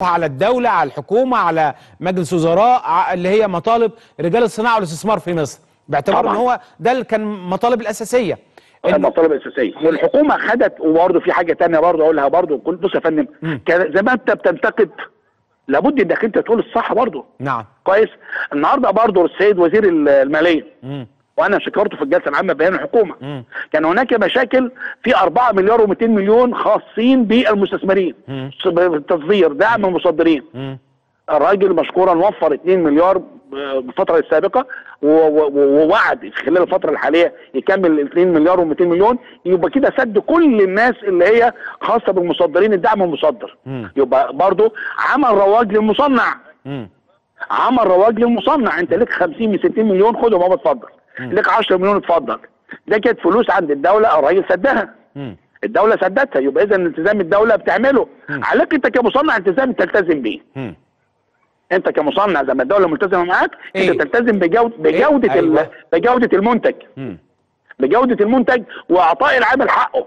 على الدولة على الحكومة على مجلس وزراء ع- اللي هي مطالب رجال الصناعة والاستثمار في مصر باعتبار ان طبعاً. هو ده اللي كان مطالب الأساسية إنه- المطالب الاساسيه والحكومه خدت وبرضه في حاجه تانية برضه اقولها برضه كل بص يا فندم كان زي ما انت بتنتقد لابد انك انت تقول الصح برضه نعم كويس النهارده برضه السيد وزير ال- الماليه مم. وانا شكرته في الجلسه العامه بيان الحكومه مم. كان هناك مشاكل في 4 مليار و200 مليون خاصين بالمستثمرين مم. بالتصدير دعم المصدرين مم. الراجل مشكورا وفر 2 مليار بالفتره السابقه و- و- ووعد في خلال الفتره الحاليه يكمل 2 مليار و200 مليون يبقى كده سد كل الناس اللي هي خاصه بالمصدرين الدعم المصدر مم. يبقى برضه عمل رواج للمصنع مم. عمل رواج للمصنع انت ليك 50 من 60 مليون خدهم بابا اتفضل ليك 10 مليون اتفضل ده كانت فلوس عند الدوله الراجل سدها مم. الدوله سدتها يبقى اذا التزام الدوله بتعمله عليك انت كمصنع التزام تلتزم بيه مم. انت كمصنع زي ما الدوله ملتزمه معاك إيه؟ انت تلتزم بجوده بجوده إيه؟ ال- أيوة. بجوده المنتج مم. بجوده المنتج واعطاء العامل حقه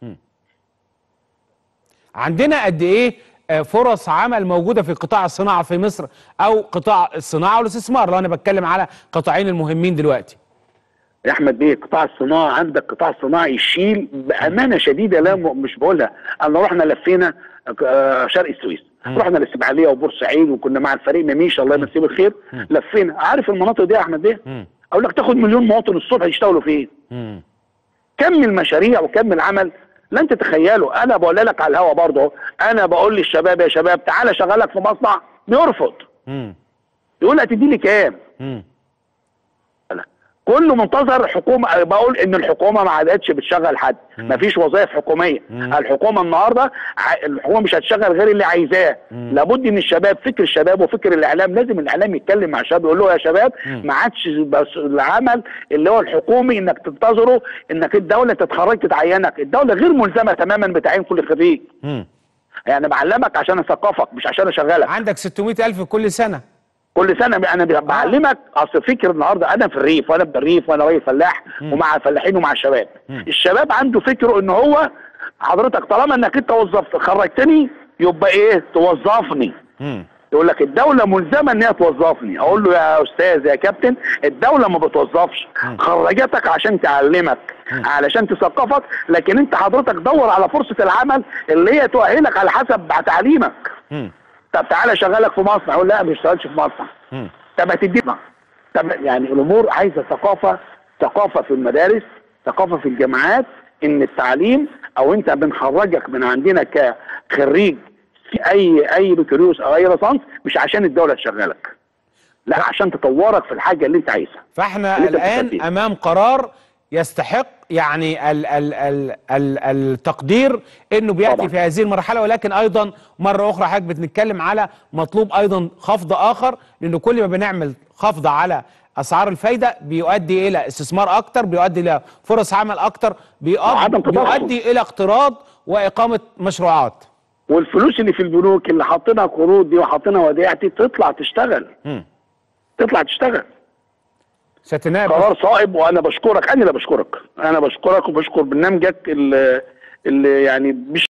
عندنا قد ايه آه، فرص عمل موجوده في قطاع الصناعه في مصر او قطاع الصناعه والاستثمار لو انا بتكلم على قطاعين المهمين دلوقتي يا احمد بيه قطاع الصناعه عندك قطاع صناعي يشيل بامانه شديده لا م- مش بقولها انا رحنا لفينا آه، شرق السويس رحنا الاسماعيليه وبورسعيد وكنا مع الفريق مميش الله يمسيه بالخير لفينا عارف المناطق دي يا احمد بيه مم. اقول لك تاخد مليون مواطن الصبح يشتغلوا فين مم. كم المشاريع وكم العمل لن تتخيلوا انا بقول لك على الهوا برضه أهو. انا بقول للشباب يا شباب تعالى شغلك في مصنع بيرفض مم. يقول هتدي لي كام مم. كله منتظر حكومه بقول ان الحكومه ما عادتش بتشغل حد مفيش وظائف حكوميه الحكومه النهارده ع- الحكومه مش هتشغل غير اللي عايزاه لابد ان الشباب فكر الشباب وفكر الاعلام لازم الاعلام يتكلم مع الشباب يقول له يا شباب ما عادش بس العمل اللي هو الحكومي انك تنتظره انك الدوله تتخرج تتعينك الدوله غير ملزمه تماما بتعيين كل خريج مم. يعني بعلمك عشان اثقفك مش عشان اشغلك عندك 600 الف كل سنه كل سنه انا بعلمك اصل فكر النهارده انا في الريف وانا في الريف وانا راجل فلاح ومع الفلاحين ومع الشباب الشباب عنده فكره ان هو حضرتك طالما انك انت وظفت خرجتني يبقى ايه توظفني مم. يقول لك الدولة ملزمة ان هي توظفني اقول له يا استاذ يا كابتن الدولة ما بتوظفش خرجتك عشان تعلمك علشان تثقفك لكن انت حضرتك دور على فرصة العمل اللي هي تؤهلك على حسب تعليمك مم. طب تعالى شغلك في مصنع يقول لا ما بيشتغلش في مصنع مم. طب ما تدينا طب يعني الامور عايزه ثقافه ثقافه في المدارس ثقافه في الجامعات ان التعليم او انت بنخرجك من عندنا كخريج في اي اي بكالوريوس او اي ليسانس مش عشان الدوله تشغلك لا عشان تطورك في الحاجه اللي انت عايزها فاحنا اللي انت الان بتستفيد. امام قرار يستحق يعني ال ال ال ال التقدير انه بياتي طبعا. في هذه المرحله ولكن ايضا مره اخرى حضرتك بنتكلم على مطلوب ايضا خفض اخر لانه كل ما بنعمل خفض على اسعار الفايده بيؤدي الى استثمار اكتر بيؤدي الى فرص عمل اكتر وعدم بيؤدي, تضخم. بيؤدي الى اقتراض واقامه مشروعات والفلوس اللي في البنوك اللي حاطينها قروض دي وحاطينها ودائع دي تطلع تشتغل مم. تطلع تشتغل ستنائب قرار صائب وانا بشكرك انا اللي بشكرك انا بشكرك وبشكر برنامجك اللي, اللي يعني مش